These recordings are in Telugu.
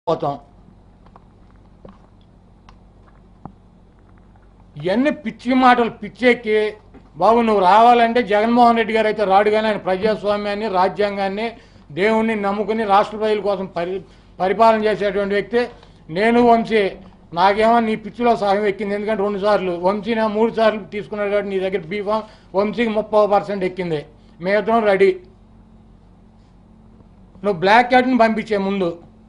పోతాం ఇవన్నీ పిచ్చి మాటలు పిచ్చెక్కి బాబు నువ్వు రావాలంటే జగన్మోహన్ రెడ్డి గారు అయితే రాడు కానీ ఆయన ప్రజాస్వామ్యాన్ని రాజ్యాంగాన్ని దేవుణ్ణి నమ్ముకుని రాష్ట్ర ప్రజల కోసం పరి పరిపాలన చేసేటువంటి వ్యక్తి నేను వంశీ నాకేమో నీ పిచ్చిలో సగం ఎక్కింది ఎందుకంటే రెండు సార్లు వంశీని మూడు సార్లు తీసుకున్నాడు కాబట్టి నీ దగ్గర బీఫామ్ వంశీకి ముప్పై పర్సెంట్ ఎక్కింది మేమిద్దరం రెడీ నువ్వు బ్లాక్ క్యాట్ని పంపించే ముందు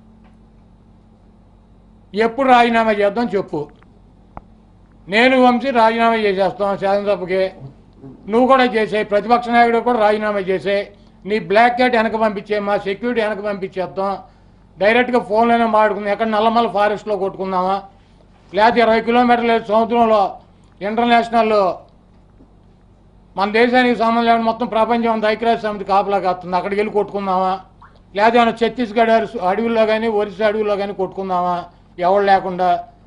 ఎప్పుడు రాజీనామా చేద్దాం చెప్పు నేను వంశీ రాజీనామా చేసేస్తాం శాసనసభకి నువ్వు కూడా చేసాయి ప్రతిపక్ష నాయకుడు కూడా రాజీనామా చేసాయి నీ బ్లాక్ క్యాట్ వెనక పంపించే మా సెక్యూరిటీ వెనక పంపించేస్తాం డైరెక్ట్గా ఫోన్లోనే మాడుకుందాం ఎక్కడ నల్లమల్ల ఫారెస్ట్లో కొట్టుకుందామా లేకపోతే ఇరవై కిలోమీటర్ల సముద్రంలో ఇంటర్నేషనల్లో మన దేశానికి సంబంధం లేని మొత్తం ప్రపంచం అంతా ఐక్యరాజ్య సమితి కాపలా కాస్తుంది అక్కడికి వెళ్ళి కొట్టుకుందామా లేదా ఏమైనా ఛత్తీస్గఢ్ అరు- అడవుల్లో కానీ ఒరిస్సా అడవుల్లో కానీ కొట్టుకుందామా ఎవరు లేకుండా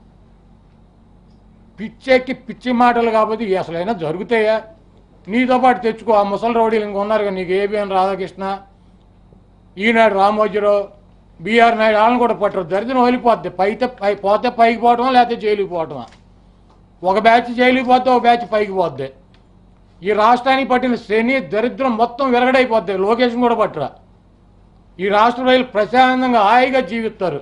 పిచ్చెక్కి పిచ్చి మాటలు కాకపోతే ఇవి అసలైనా జరుగుతాయా నీతో పాటు తెచ్చుకో ఆ ముసలి రౌడీలు ఇంక ఉన్నారు కదా నీకు ఏబిఎన్ రాధాకృష్ణ ఈనాడు రామోజీరావు బీఆర్ నాయుడు వాళ్ళని కూడా పట్టరు దరిద్రం వదిలిపోద్ది పైతే పై పోతే పైకి పోవటమా లేకపోతే జైలుకి పోవటమా ఒక బ్యాచ్ జైలుకి పోతే ఒక బ్యాచ్ పైకి పోద్ది ఈ రాష్ట్రానికి పట్టిన శని దరిద్రం మొత్తం విరగడైపోద్ది లోకేషన్ కూడా పట్టరా ఈ రాష్ట్ర ప్రజలు ప్రశాంతంగా హాయిగా జీవిస్తారు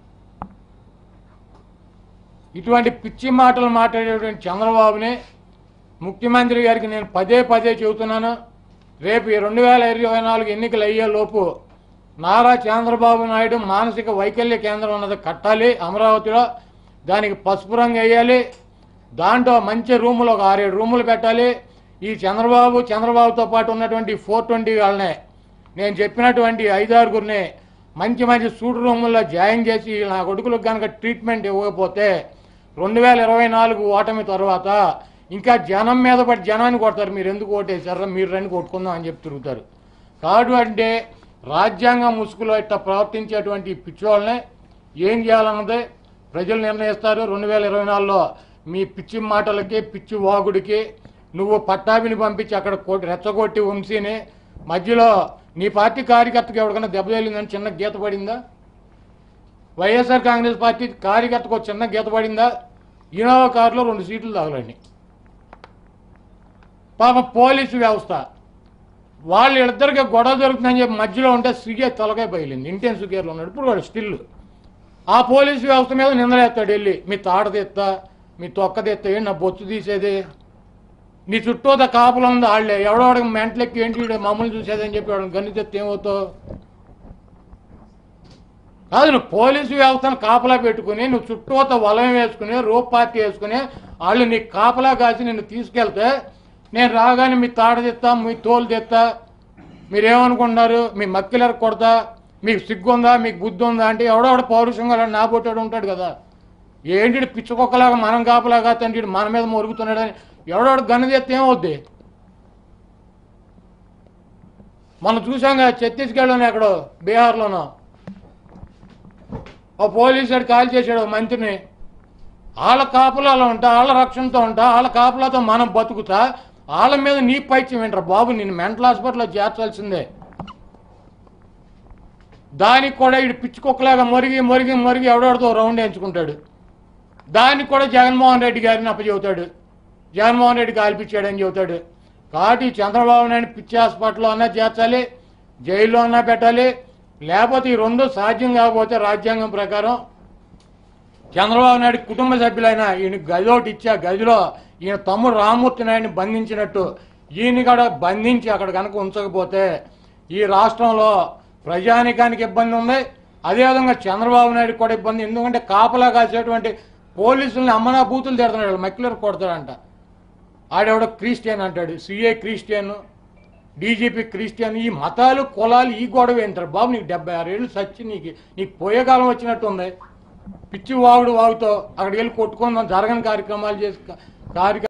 ఇటువంటి పిచ్చి మాటలు మాట్లాడేటువంటి చంద్రబాబుని ముఖ్యమంత్రి గారికి నేను పదే పదే చెబుతున్నాను రేపు ఈ రెండు వేల ఇరవై నాలుగు ఎన్నికలు అయ్యే లోపు నారా చంద్రబాబు నాయుడు మానసిక వైకల్య కేంద్రం ఉన్నది కట్టాలి అమరావతిలో దానికి పసుపు రంగు వేయాలి దాంట్లో మంచి రూములు ఒక ఆరేడు రూములు పెట్టాలి ఈ చంద్రబాబు చంద్రబాబుతో పాటు ఉన్నటువంటి ఫోర్ ట్వంటీ వాళ్ళనే నేను చెప్పినటువంటి ఐదారుగురిని మంచి మంచి సూట్ రూముల్లో జాయిన్ చేసి నా కొడుకులకు కనుక ట్రీట్మెంట్ ఇవ్వకపోతే రెండు వేల ఇరవై నాలుగు ఓటమి తర్వాత ఇంకా జనం మీద పడి జనాన్ని కొడతారు మీరు ఎందుకు ఓటేశారా మీరు రండి కొట్టుకుందాం అని చెప్పి తిరుగుతారు కాదు అంటే రాజ్యాంగం ముసుగులో ఇట్లా ప్రవర్తించేటువంటి ఈ పిచ్చోళ్ళని ఏం చేయాలన్నది ప్రజలు నిర్ణయిస్తారు రెండు వేల ఇరవై నాలుగులో మీ పిచ్చి మాటలకి పిచ్చి వాగుడికి నువ్వు పట్టాభిని పంపించి అక్కడ కొట్టి రెచ్చగొట్టి వంశీని మధ్యలో నీ పార్టీ కార్యకర్తకి ఎవరికైనా దెబ్బ తగిలిందని చిన్న గీత పడిందా వైఎస్ఆర్ కాంగ్రెస్ పార్టీ కార్యకర్తకు ఒక చిన్న గీత పడిందా ఇనోవా కారులో రెండు సీట్లు తగలండి పాప పోలీసు వ్యవస్థ వాళ్ళు ఇద్దరికి గొడవ జరుగుతుందని చెప్పి మధ్యలో ఉంటే సిగే తలకాయ బయలింది ఇంటెన్సివ్ కేర్లో ఉన్నాడు ఇప్పుడు వాడు స్టిల్ ఆ పోలీసు వ్యవస్థ మీద నిందలేస్తాడు వెళ్ళి మీ తాడ తెత్తా మీ తొక్క తెత్తా ఏంటి నా బొచ్చు తీసేది నీ చుట్టూత కాపులు ఉంది వాళ్ళే ఎవడోడికి మెంటలెక్కి ఏంటి వీడు మమ్మల్ని చూసేదని చెప్పి వాడిని గన్ని తెత్తే ఏమవుతావు కాదు నువ్వు పోలీసు వ్యవస్థను కాపలా పెట్టుకుని నువ్వు చుట్టూత వలయం వేసుకుని రోప్ పార్టీ వేసుకుని వాళ్ళు నీ కాపలా కాసి నిన్ను తీసుకెళ్తే నేను రాగానే మీ తాడ తెత్తా మీ తోలు తెత్తా మీరేమనుకుంటున్నారు మీ మక్కిలర్ కొడతా మీకు సిగ్గు ఉందా మీకు బుద్ధి ఉందా అంటే ఎవడోడ పౌరుషంగా అలాంటి నా పొట్టాడు ఉంటాడు కదా ఏంటి పిచ్చుకొక్కలాగా మనం కాపలాగా తండ్రి మన మీద మొరుగుతున్నాడని ఎవడోడ గన్ను తెస్తే ఏమవుద్ది మనం చూసాం కదా ఛత్తీస్గఢ్లోనే ఎక్కడో బీహార్లోనో ఓ పోలీసుడు కాల్ చేశాడు ఓ మంత్రిని వాళ్ళ కాపులాలో ఉంటా వాళ్ళ రక్షణతో ఉంటా వాళ్ళ కాపులాతో మనం బతుకుతా వాళ్ళ మీద నీ పైత్యం ఏంట్రా బాబు నేను మెంటల్ హాస్పిటల్లో చేర్చాల్సిందే దానికి కూడా ఇటు పిచ్చుకొక్కలాగా మొరిగి మొరిగి మొరిగి ఎవడెవడితో రౌండ్ వేయించుకుంటాడు దానికి కూడా జగన్మోహన్ రెడ్డి గారిని అప్పచెబుతాడు జగన్మోహన్ రెడ్డి కాల్పించాడని చెబుతాడు కాబట్టి చంద్రబాబు నాయుడు పిచ్చి హాస్పిటల్లో అన్నా చేర్చాలి జైల్లో అన్నా పెట్టాలి లేకపోతే ఈ రెండు సాధ్యం కాకపోతే రాజ్యాంగం ప్రకారం చంద్రబాబు నాయుడు కుటుంబ సభ్యులైన ఈయన గది ఒకటి ఇచ్చి ఆ గదిలో ఈయన తమ్ముడు రామూర్తి నాయుడిని బంధించినట్టు ఈయన కూడా బంధించి అక్కడ కనుక ఉంచకపోతే ఈ రాష్ట్రంలో ప్రజానికానికి ఇబ్బంది ఉంది అదేవిధంగా చంద్రబాబు నాయుడు కూడా ఇబ్బంది ఎందుకంటే కాపలా కాసేటువంటి పోలీసుల్ని అమ్మనా బూతులు తిడుతున్నాడు మక్కిలర్ కొడతాడంట ఆడెవడో క్రిస్టియన్ అంటాడు సిఏ క్రిస్టియన్ డీజీపీ క్రిస్టియన్ ఈ మతాలు కులాలు ఈ గొడవ ఏంటారు బాబు నీకు డెబ్బై ఆరు ఏళ్ళు సచ్చి నీకు నీకు పోయే కాలం వచ్చినట్టు ఉంది పిచ్చి వాగుడు వాగుతో అక్కడికి వెళ్ళి కొట్టుకుందాం జరగని కార్యక్రమాలు చేసి కార్యక్రమాలు